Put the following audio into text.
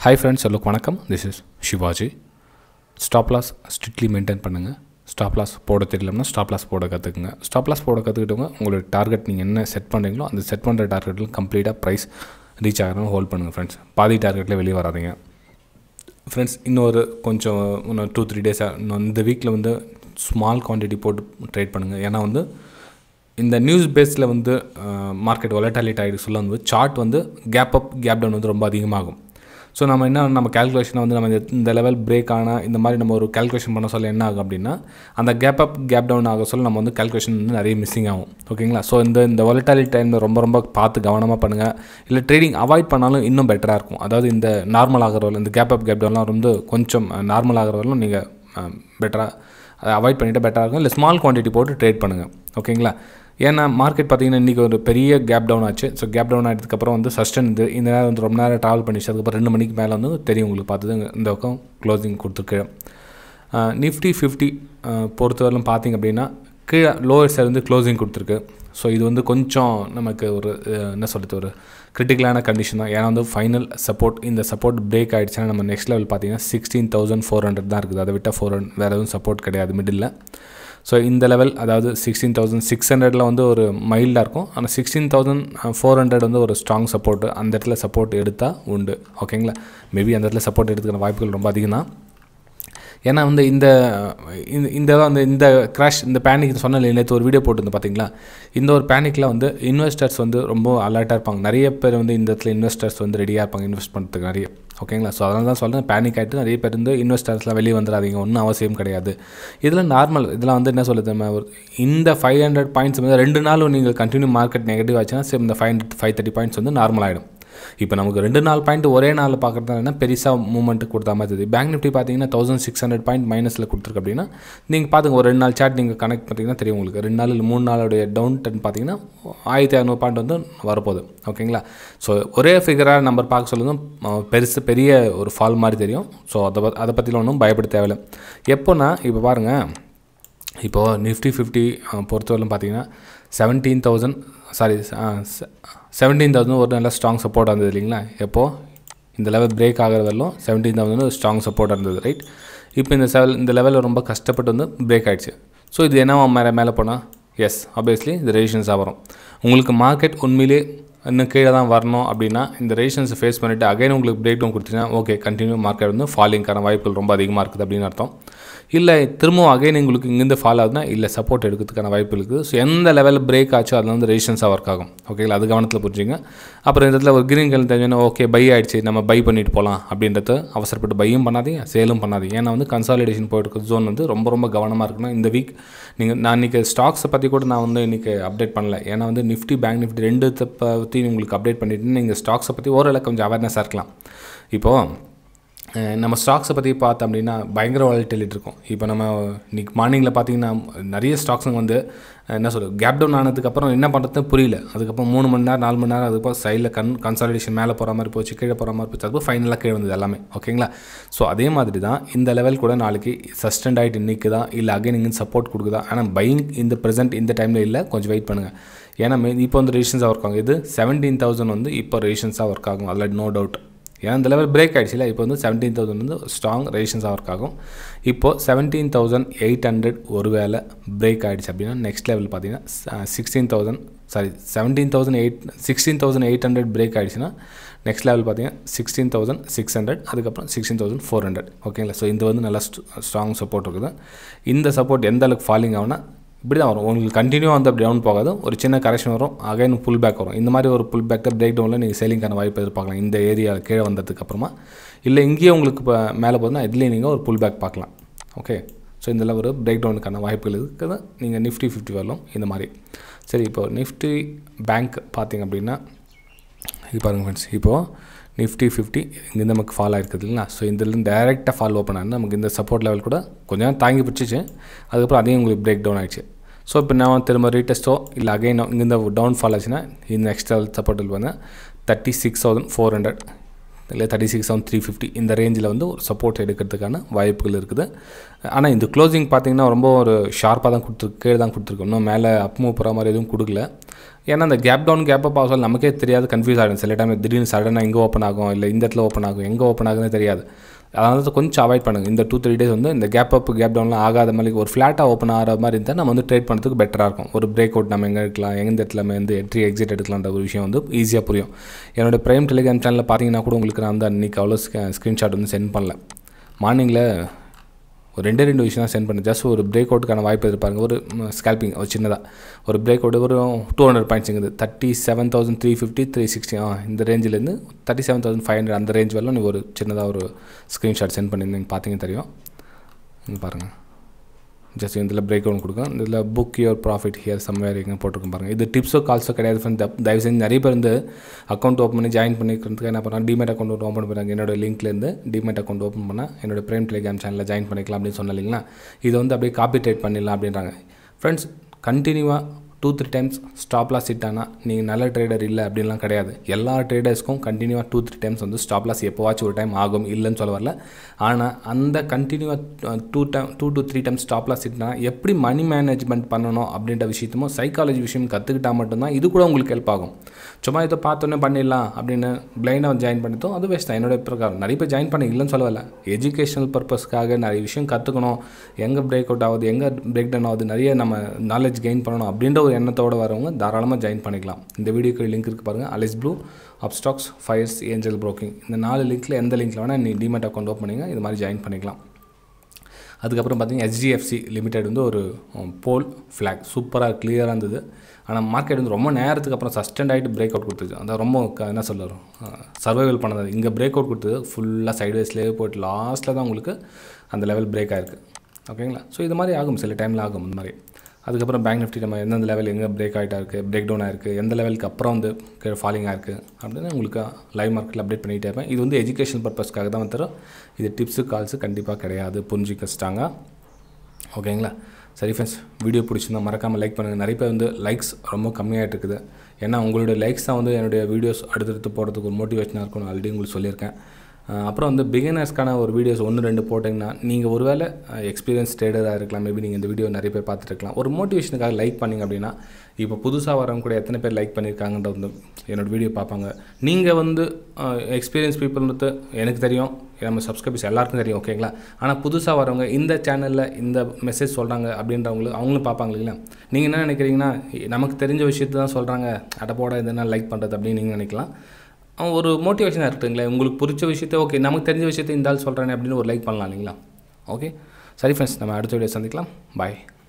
hi friends எல்லோருக்கு வணக்கம் this is Shivaji stop loss strictly maintain பண்ணுங்கள் ஸ்டாப் லாஸ் போட தெரியலன்னா ஸ்டாப் லாஸ் போட கற்றுக்குங்க ஸ்டாப் லாஸ் போட கற்றுக்கிட்டவங்க உங்களோட டார்கெட் நீங்கள் என்ன செட் பண்ணுறீங்களோ அந்த செட் பண்ணுற டார்கெட்டில் கம்ப்ளீட்டாக ப்ரைஸ் ரீச் ஆகிறதும் ஹோல்ட் பண்ணுங்கள் ஃப்ரெண்ட்ஸ் பாதி டார்கெட்டில் வெளியே வராதீங்க ஃப்ரெண்ட்ஸ் இன்னொரு கொஞ்சம் இன்னும் டூ த்ரீ டேஸாக இன்னும் இந்த வீக்கில் வந்து ஸ்மால் குவான்டிட்டி போட்டு ட்ரேட் பண்ணுங்கள் ஏன்னா வந்து இந்த நியூஸ் பேஸில் வந்து மார்க்கெட் ஒலட்டாலிட்டி ஆகிட்டு சொல்ல வந்து சார்ட் வந்து கேப் அப் கேப் டவுன் வந்து ரொம்ப அதிகமாகும் ஸோ நம்ம என்ன நம்ம கேல்குலேஷனை வந்து நம்ம இந்த- இந்த லெவல் பிரேக் ஆனால் இந்த மாதிரி நம்ம ஒரு கேல்குலேஷன் பண்ண சொல்ல என்ன ஆகும் அப்படின்னா அந்த கேப் அப் கேப் டவுன் ஆக சொல்ல நம்ம வந்து கேல்குலேஷன் வந்து நிறைய மிஸ்ஸிங் ஆகும் ஓகேங்களா ஸோ இந்த இந்த ஒலட்டாலிட்டி டைமில் ரொம்ப ரொம்ப பார்த்து கவனமாக பண்ணுங்கள் இல்லை ட்ரேடிங் அவாய்ட் பண்ணாலும் இன்னும் பெட்டராக இருக்கும் அதாவது இந்த நார்மல் ஆகிறவர்கள் இந்த கேப் அப் கேப் டவுன்லாம் வந்து கொஞ்சம் நார்மல் ஆகிறவர்களும் நீங்கள் பெட்டராக அதை அவாய்ட் பண்ணிவிட்டு பெட்டராக இருக்கும் இல்லை ஸ்மால் குவான்டிட்டி போட்டு ட்ரேட் பண்ணுங்கள் ஓகேங்களா ஏன்னா மார்க்கெட் பார்த்தீங்கன்னா இன்றைக்கி ஒரு பெரிய கேப் டவுன் ஆச்சு ஸோ கேப் டவுன் ஆனதுக்கப்புறம் வந்து சஸ்டன் இது இந்த நேரம் வந்து ரொம்ப நேரம் ட்ராவல் பண்ணிச்சு அதுக்கப்புறம் ரெண்டு மணிக்கு மேலே வந்து தெரியும் உங்களுக்கு பார்த்தது இந்த பக்கம் க்ளோசிங் கொடுத்துருக்கு நிஃப்டி ஃபிஃப்டி பொறுத்தவரையிலும் பார்த்தீங்க அப்படின்னா கீழே லோவர் சைடு வந்து க்ளோசிங் கொடுத்துருக்கு ஸோ இது வந்து கொஞ்சம் நமக்கு ஒரு அஹ், என்ன சொல்கிறது ஒரு கிரிட்டிக்கலான கண்டிஷன் தான் ஏன்னா வந்து ஃபைனல் சப்போர்ட் இந்த சப்போர்ட் பிரேக் ஆகிடுச்சுன்னா நம்ம நெக்ஸ்ட் லெவல் பார்த்தீங்கன்னா சிக்ஸ்டீன் தௌசண்ட் ஃபோர் ஹண்ட்ரட் தான் இருக்குது அதை விட்டால் ஃபோர் ஹண்ட்ரட் வேறு எதுவும் சப்போர்ட் கிடையாது மிடில் ஸோ இந்த லெவல் அதாவது சிக்ஸ்டீன் தௌசண்ட் சிக்ஸ் ஹண்ட்ரடில் வந்து ஒரு மைல்டாக இருக்கும் ஆனால் சிக்ஸ்டீன் தௌசண்ட் ஃபோர் ஹண்ட்ரட் வந்து ஒரு ஸ்ட்ராங் சப்போர்ட் அந்த இடத்துல சப்போர்ட் எடுத்தால் உண்டு ஓகேங்களா மேபி அந்த இடத்துல சப்போர்ட் எடுத்துக்கிற வாய்ப்புகள் ரொம்ப அதிகம் தான் ஏன்னா வந்து இந்த இந்த இந்த அந்த இந்த கிராஷ் இந்த பேனிக் சொன்ன நேற்று ஒரு வீடியோ போட்டிருந்தேன் பார்த்தீங்களா இந்த ஒரு பேனிக்கில் வந்து இன்வெஸ்டர்ஸ் வந்து ரொம்ப அலர்ட்டாக இருப்பாங்க நிறைய பேர் வந்து இந்த இடத்துல இன்வெஸ்டர்ஸ் வந்து ரெடியாக இருப்பாங்க இன்வெஸ்ட் பண்ணுறதுக்கு நிறைய ஓகேங்களா ஸோ அதனால தான் சொல்கிறேன் பேனிக் ஆகிட்டு நிறைய பேர் வந்து இன்வெஸ்டர்ஸ்லாம் வெளியே வந்துடாதீங்க ஒன்றும் அவசியம் கிடையாது இதில் நார்மல் இதெல்லாம் வந்து என்ன சொல்லுது நம்ம ஒரு இந்த ஃபைவ் ஹண்ட்ரட் பாயிண்ட்ஸ் வந்து ரெண்டு நாளும் நீங்கள் கண்டினியூ மார்க்கெட் நெகட்டிவ் ஆச்சுன்னா சரி இந்த five hundred five thirty points வந்து நார்மல் ஆகிடும் இப்போ நமக்கு ரெண்டு நாள் பாயிண்ட் ஒரே நாளில் பார்க்குறதுனா பெருசாக மூவ்மெண்ட் கொடுத்த மாதிரி தெரியுது பேங்க் நிஃப்டி பார்த்தீங்கன்னா தௌசண்ட் சிக்ஸ் ஹண்ட்ரட் பாயிண்ட் மைனஸில் கொடுத்துருக்கு அப்படின்னா நீங்கள் பார்த்துங்க ஒரு ரெண்டு நாள் சார்ட் நீங்கள் கனெக்ட் பண்ணிட்டீங்கன்னா தெரியும் உங்களுக்கு ரெண்டு நாள் இல்லை மூணு நாளுடைய டவுன் டென் பார்த்தீங்கன்னா ஆயிரத்தி இரநூறு பாயிண்ட் வந்து வரப்போகுது ஓகேங்களா ஸோ ஒரே ஃபிகராக நம்பர் பார்க்க சொல்லுங்க அஹ், பெருசு பெரிய ஒரு ஃபால் மாதிரி தெரியும் ஸோ அதை பத் அதை பற்றிலாம் ஒன்றும் பயப்பட தேவையில்லை எப்போனா இப்போ பாருங்கள் இப்போது நிஃப்டி ஃபிஃப்டி பொறுத்தவரையிலும் பார்த்தீங்கன்னா seventeen thousand sorry seventeen thousand ஒரு நல்ல ஸ்ட்ராங் சப்போர்ட் இருந்தது இல்லைங்களா எப்போது இந்த லெவல் பிரேக் ஆகிற வரலும் செவன்டீன் தௌசண்ட் ஒரு ஸ்ட்ராங் சப்போர்ட் இருந்தது ரைட் இப்போ இந்த செவல் இந்த லெவலில் ரொம்ப கஷ்டப்பட்டு வந்து பிரேக் ஆயிடுச்சு ஸோ இது என்ன மேலே மேலே போனால் எஸ் ஆப்வியஸ்லி இது ரெசிஷன்ஸாக வரும் உங்களுக்கு மார்க்கெட் உண்மையிலே இன்னும் கீழே தான் வரணும் அப்படின்னா இந்த ரெசிஷன்ஸை ஃபேஸ் பண்ணிவிட்டு அகைன் உங்களுக்கு பிரேக் டவுன் கொடுத்தீங்கன்னா ஓகே கண்டினியூ மார்க்கெட் வந்து ஃபாலிங்கான வாய்ப்புகள் ரொம்ப அதிகமாக இருக்குது அப்படின்னு அர்த்தம் இல்லை திரும்பவும் அகைன் உங்களுக்கு இங்கேருந்து ஃபால் ஆகுதுன்னா இல்லை சப்போர்ட் எடுக்கிறதுக்கான வாய்ப்பு இருக்குது ஸோ எந்த லெவலில் பிரேக் ஆச்சோ அதில் வந்து ரெசிஷன்ஸாக ஒர்க் ஆகும் ஓகேங்களா அது கவனத்தில் புரிஞ்சுங்க அப்புறம் இந்த இடத்துல ஒரு கிரீன் கலர் தெரிஞ்சோன்னா ஓகே பை ஆயிடுச்சு நம்ம பை பண்ணிட்டு போகலாம் அப்படின்றத அவசரப்பட்டு பையும் பண்ணாதீங்க சேலும் பண்ணாதீங்க ஏன்னா வந்து கன்சாலிடேஷன் போயிட்டு இருக்க ஜோன் வந்து ரொம்ப ரொம்ப கவனமாக இருக்கணும் இந்த வீக் நீங்கள் நான் இன்றைக்கி ஸ்டாக்ஸை பற்றி கூட நான் வந்து இன்றைக்கி அப்டேட் பண்ணல ஏன்னா வந்து நிஃப்டி பேங்க் நிஃப்டி ரெண்டு பற்றி உங்களுக்கு அப்டேட் பண்ணிட்டு நீங்கள் ஸ்டாக்ஸை பற்றி ஓரளவுக்கு கொஞ்சம் அவேர்னஸாக இருக்கலாம் இப்போது அஹ் நம்ம ஸ்டாக்ஸை பற்றி பார்த்தோம் அப்படின்னா பயங்கர வாலிட்டிலிட்டி இருக்கும் இப்போ நம்ம இன்னைக்கு மார்னிங்கில் பார்த்தீங்கன்னா நிறைய ஸ்டாக்ஸுங்க வந்து அஹ் என்ன சொல்கிறது கேப் டவுன் ஆனதுக்கப்புறம் என்ன பண்ணுறது புரியல அதுக்கப்புறம் மூணு மணி நேரம் நாலு மணி நேரம் அதுக்கப்புறம் சைடில் கன் கன்சாலிடேஷன் மேலே போகிற மாதிரி போச்சு கீழே போகிற மாதிரி போச்சு அதுக்கப்புறம் ஃபைனலாக கீழே வந்தது எல்லாமே ஓகேங்களா ஸோ அதே மாதிரி தான் இந்த லெவல் கூட நாளைக்கு சஸ்டெண்ட் ஆகிட்டு நிற்குதா இல்லை அகைன் இங்கே சப்போர்ட் கொடுக்குதா ஆனால் பையிங் இந்த ப்ரெசென்ட் இந்த டைமில் இல்லை கொஞ்சம் வெயிட் பண்ணுங்கள் ஏன்னா மே- இப்போ வந்து ரெசிஷன்ஸாக ஒர்க் ஆகும் இது செவன்டீன் தௌசண்ட் வந்து இப்போ ரெசிஷன்ஸாக ஒர்க் ஆகும் அதில் நோ டவுட் ஏன்னா இந்த லெவல் பிரேக் ஆகிடுச்சுல இப்போ வந்து செவன்டீன் தௌசண்ட் வந்து ஸ்ட்ராங் ரெசிஷன்ஸாக ஒர்க் ஆகும் இப்போது செவன்டீன் தௌசண்ட் எயிட் ஹண்ட்ரட் ஒரு வேளை பிரேக் ஆகிடுச்சு அப்படின்னா நெக்ஸ்ட் லெவல் பார்த்தீங்கன்னா sixteen thousand sorry seventeen thousand eight sixteen thousand eight hundred break ஆகிடுச்சுன்னா நெக்ஸ்ட் லெவல் பார்த்தீங்கன்னா சிக்ஸ்டீன் தௌசண்ட் சிக்ஸ் ஹண்ட்ரட் அதுக்கப்புறம் சிக்ஸ்டீன் தௌசண்ட் ஃபோர் ஹண்ட்ரட் ஓகேங்களா ஸோ இது வந்து நல்லா ஸ்ட்ராங் சப்போர்ட் இருக்குது இந்த சப்போர்ட் எந்த அளவுக்கு ஃபாலிங் ஆகுனா இப்படி தான் வரும் உங்களுக்கு கண்டினியூ வந்து அப்படி டவுன் போகாது ஒரு சின்ன கரெக்ஷன் வரும் அகைன் புல் பேக் வரும் இந்த மாதிரி ஒரு புல் பேக் பிரேக் டவுனில் நீங்கள் சேலிங்கான வாய்ப்பு எதிர்பார்க்கலாம் இந்த ஏரியா கீழே வந்ததுக்கு அப்புறமா இல்லை இங்கேயே உங்களுக்கு இப்போ மேலே போதுன்னா இதுலேயே நீங்கள் ஒரு புல் பேக் பார்க்கலாம் ஓகே ஸோ இதில் ஒரு பிரேக் டவுனுக்கான வாய்ப்புகள் இருக்குது நீங்கள் நிஃப்டி ஃபிஃப்டி வரலாம் இந்த மாதிரி சரி இப்போ நிஃப்டி பேங்க் பார்த்தீங்க அப்படின்னா இது பாருங்கள் ஃப்ரெண்ட்ஸ் இப்போது நிஃப்டி ஃபிஃப்டி இங்கேருந்து நமக்கு ஃபால் ஆகிருக்குது இல்லைங்களா ஸோ இதுலேருந்து டேரெக்டாக ஃபால் ஓப்பன் ஆகுது நமக்கு இந்த சப்போர்ட் லெவல் கூட கொஞ்சம் நேரம் தாங்கி பிடிச்சிச்சு அதுக்கப்புறம் அதையும் உங்களுக்கு பிரேக் டவுன் ஆயிடுச்சு ஸோ இப்போ நான் திரும்ப ரீடெஸ்ட்டோ இல்லை அகைன் இங்கேருந்து டவுன் ஃபால் ஆச்சுன்னா இந்த நெக்ஸ்ட் லெவல் சப்போர்ட்டில் வந்து thirty six thousand four hundred இல்லை thirty six thousand three fifty இந்த ரேஞ்சில் வந்து ஒரு சப்போர்ட் எடுக்கிறதுக்கான வாய்ப்புகள் இருக்குது ஆனால் இந்த க்ளோசிங் பார்த்தீங்கன்னா ரொம்ப ஒரு ஷார்ப்பாக தான் கொடுத்துருக்கு கீழே தான் கொடுத்துருக்கு இன்னும் மேலே அப் மூவ் போகிற மாதிரி எதுவும் கொடுக்கல ஏன்னா அந்த கேப் டவுன் கேப் அப் ஆகும் நமக்கே தெரியாது கன்ஃபியூஸ் ஆகிடும் சில டைம் திடீர்னு சடனாக இங்கே ஓப்பன் ஆகும் இல்லை இந்த இடத்துல ஓப்பன் ஆகும் எங்கே ஓப்பன் ஆகுதுன்னு தெரியாது அதனால கொஞ்சம் அவாய்ட் பண்ணுங்கள் இந்த டூ த்ரீ டேஸ் வந்து இந்த கேப் அப் கேப் டவுன்லாம் ஆகாத மாதிரி ஒரு ஃப்ளாட்டாக ஓப்பன் ஆகிற மாதிரி இருந்தால் நம்ம வந்து ட்ரேட் பண்ணுறதுக்கு பெட்டராக இருக்கும் ஒரு பிரேக் அவுட் நம்ம எங்கே எடுக்கலாம் எந்த இடத்துல நம்ம வந்து என்ட்ரி எக்ஸிட் எடுக்கலான்ற ஒரு விஷயம் வந்து ஈஸியாக புரியும் என்னோட ப்ரைம் டெலிகிராம் சேனலில் பார்த்தீங்கன்னா கூட உங்களுக்கு நான் வந்து அன்றைக்கி அவ்வளோ ஸ்க்ரீன்ஷாட் வந்து சென்ட் பண்ணல மார்னிங்கில் ஒரு ரெண்டே ரெண்டு விஷயம் தான் சென்ட் பண்ணேன் ஜஸ்ட் ஒரு பிரேக் அவுட்டுக்கான வாய்ப்பு எதிர்பாருங்க ஒரு ஸ்கேல்பிங் ஒரு சின்னதாக ஒரு பிரேக் அவுட் ஒரு டூ ஹண்ட்ரட் பாயிண்ட்ஸுங்குது thirty seven thousand three fifty three sixty ஆ இந்த ரேஞ்சிலேருந்து thirty seven thousand five hundred அந்த ரேஞ்ச் வரலாம் நீ ஒரு சின்னதாக ஒரு ஸ்க்ரீன்ஷாட் சென்ட் பண்ணியிருந்தீங்க பார்த்தீங்க தெரியும் இங்கே பாருங்கள் ஜஸ்ட் இதில் பிரேக் அவுட் கொடுக்கும் இதில் book your profit here somewhere எங்கே போட்டிருக்கோம் பாருங்கள் இது டிப்ஸோ கால்ஸோ கிடையாது ஃப்ரெண்ட் தயவு செஞ்சு நிறைய பேர் வந்து அக்கௌண்ட் ஓப்பன் பண்ணி ஜாயின் பண்ணிக்கிறதுக்கு என்ன பண்ணுறாங்க டிமேட் அக்கௌண்ட் ஓப்பன் பண்ணுறாங்க என்னோட லிங்க்லேருந்து டிமேட் அக்கௌண்ட் ஓப்பன் பண்ணால் என்னோட பிரேம் டெலிகிராம் சேனலில் ஜாயின் பண்ணிக்கலாம் அப்படின்னு சொன்ன இல்லைங்களா இதை வந்து அப்படியே காப்பி ட்ரேட் பண்ணிடலாம் அப்படின்றாங்க ஃப்ரெண்ட்ஸ் கண்டினியூவாக two three times stop loss hit ஆனால் நீங்கள் நல்ல ட்ரேடர் இல்லை அப்படின்லாம் கிடையாது எல்லா ட்ரேடர்ஸ்க்கும் கண்டினியூவாக டூ த்ரீ டைம்ஸ் வந்து ஸ்டாப் லாஸ் எப்போவாச்சும் ஒரு டைம் ஆகும் இல்லைன்னு சொல்ல வரல ஆனால் அந்த கண்டினியூவாக two time two to three times stop loss ஹிட்னா எப்படி மணி மேனேஜ்மெண்ட் பண்ணணும் அப்படின்ற விஷயத்துமோ சைக்காலஜி விஷயம் கற்றுக்கிட்டால் மட்டும்தான் இது கூட உங்களுக்கு ஹெல்ப் ஆகும் சும்மா இதை பார்த்தோன்னே பண்ணிடலாம் அப்படின்னு பிளைனாக ஜாயின் பண்ணிட்டோம் அது வேஸ்ட் தான் என்னோட பிரகாரம் நிறைய பேர் ஜாயின் பண்ண இல்லைன்னு சொல்லவில்லை எஜுகேஷனல் பர்பஸ்க்காக நிறைய விஷயம் கற்றுக்கணும் எங்கே பிரேக் அவுட் ஆகுது எங்கே பிரேக் டவுன் ஆகுது நிறைய நம்ம நாலேஜ் கெயின் பண்ணணும் அப்படின்ற ஒரு எண்ணத்தோடு வரவங்க தாராளமாக ஜாயின் பண்ணிக்கலாம் இந்த வீடியோக்கு லிங்க் இருக்குது பாருங்கள் Alice Blue Upstox Fyers Angel Broking இந்த நாலு லிங்க்கில் எந்த லிங்க்கில் வேணால் நீ டிமெட் அக்கௌண்ட் ஓப்பன் பண்ணிங்க இது மாதிரி ஜாயின் பண்ணிக்கலாம் அதுக்கப்புறம் பார்த்தீங்கன்னா ஹெச்டிஎஃப்சி லிமிடெட் வந்து ஒரு போல் ஃப்ளாக் சூப்பராக கிளியராக இருந்தது ஆனால் மார்க்கெட் வந்து ரொம்ப நேரத்துக்கு அப்புறம் சஸ்டெண்ட் ஆகிட்டு பிரேக் அவுட் கொடுத்துச்சு அதான் ரொம்ப க- என்ன சொல்லுறோம் சர்வைவல் பண்ணது இங்கே பிரேக் அவுட் கொடுத்தது ஃபுல்லாக சைட்வேஸ்லேயே போயிட்டு லாஸ்ட்டில் தான் உங்களுக்கு அந்த லெவல் பிரேக் ஆயிருக்கு ஓகேங்களா ஸோ இது மாதிரி ஆகும் சில டைமில் ஆகும் இந்த மாதிரி அதுக்கப்புறம் பேங்க் நிஃப்டி நம்ம எந்தெந்த லெவல் எங்கே பிரேக் ஆகிட்டா இருக்குது பிரேக் டவுன் ஆயிருக்கு எந்த லெவலுக்கு அப்புறம் வந்து ஃபாலிங் ஆயிருக்கு அப்படின்னு உங்களுக்கு லைவ் மார்க்கெட்டில் அப்டேட் பண்ணிகிட்டே இருப்பேன் இது வந்து எஜுகேஷன் பர்பஸ்க்காக தான் வந்து தரும் இது டிப்ஸு கால்ஸு கண்டிப்பாக கிடையாது புரிஞ்சுக்க வச்சுட்டாங்க ஓகேங்களா சரி ஃப்ரெண்ட்ஸ் வீடியோ பிடிச்சிருந்தா மறக்காமல் லைக் பண்ணுங்கள் நிறைய பேர் வந்து லைக்ஸ் ரொம்ப கம்மியாகிட்டு இருக்குது ஏன்னா உங்களுடைய லைக்ஸ் தான் வந்து என்னுடைய வீடியோஸ் அடுத்தடுத்து போடுறதுக்கு ஒரு மோட்டிவேஷனாக இருக்கும்னு ஆல்ரெடி உங்களுக்கு சொல்லியிருக்கேன் அஹ் அப்புறம் வந்து பிகினர்ஸ்க்கான ஒரு வீடியோஸ் ஒன்று ரெண்டு போட்டிங்கன்னா நீங்கள் ஒருவேளை எக்ஸ்பீரியன்ஸ் ட்ரேடராக இருக்கலாம் மேபி நீங்கள் இந்த வீடியோ நிறைய பேர் பார்த்துட்டு இருக்கலாம் ஒரு மோட்டிவேஷனுக்காக லைக் பண்ணிங்க அப்படின்னா இப்போ புதுசாக வரவங்க கூட எத்தனை பேர் லைக் பண்ணியிருக்காங்கன்ற வந்து என்னோட வீடியோ பார்ப்பாங்க நீங்கள் வந்து எக்ஸ்பீரியன்ஸ் பீப்புள்ன்றது எனக்கு தெரியும் நம்ம சப்ஸ்கிரைபர்ஸ் எல்லாருக்கும் தெரியும் ஓகேங்களா ஆனால் புதுசாக வரவங்க இந்த சேனலில் இந்த மெசேஜ் சொல்கிறாங்க அப்படின்றவங்களுக்கு அவங்களும் பார்ப்பாங்க இல்லைங்களா நீங்கள் என்ன நினைக்கிறீங்கன்னா நமக்கு தெரிஞ்ச விஷயத்தை தான் சொல்கிறாங்க அடப்போட இதனால் லைக் பண்ணுறது அப்படின்னு நீங்கள் நினைக்கலாம் அவன் ஒரு மோட்டிவேஷனாக இருக்குங்களே உங்களுக்கு பிடிச்ச விஷயத்த ஓகே நமக்கு தெரிஞ்ச விஷயத்தை இந்த ஆள் சொல்கிறேன் அப்படின்னு ஒரு லைக் பண்ணலாம் இல்லைங்களா ஓகே சரி ஃப்ரெண்ட்ஸ் நம்ம அடுத்த வீடியோ சந்திக்கலாம் பாய்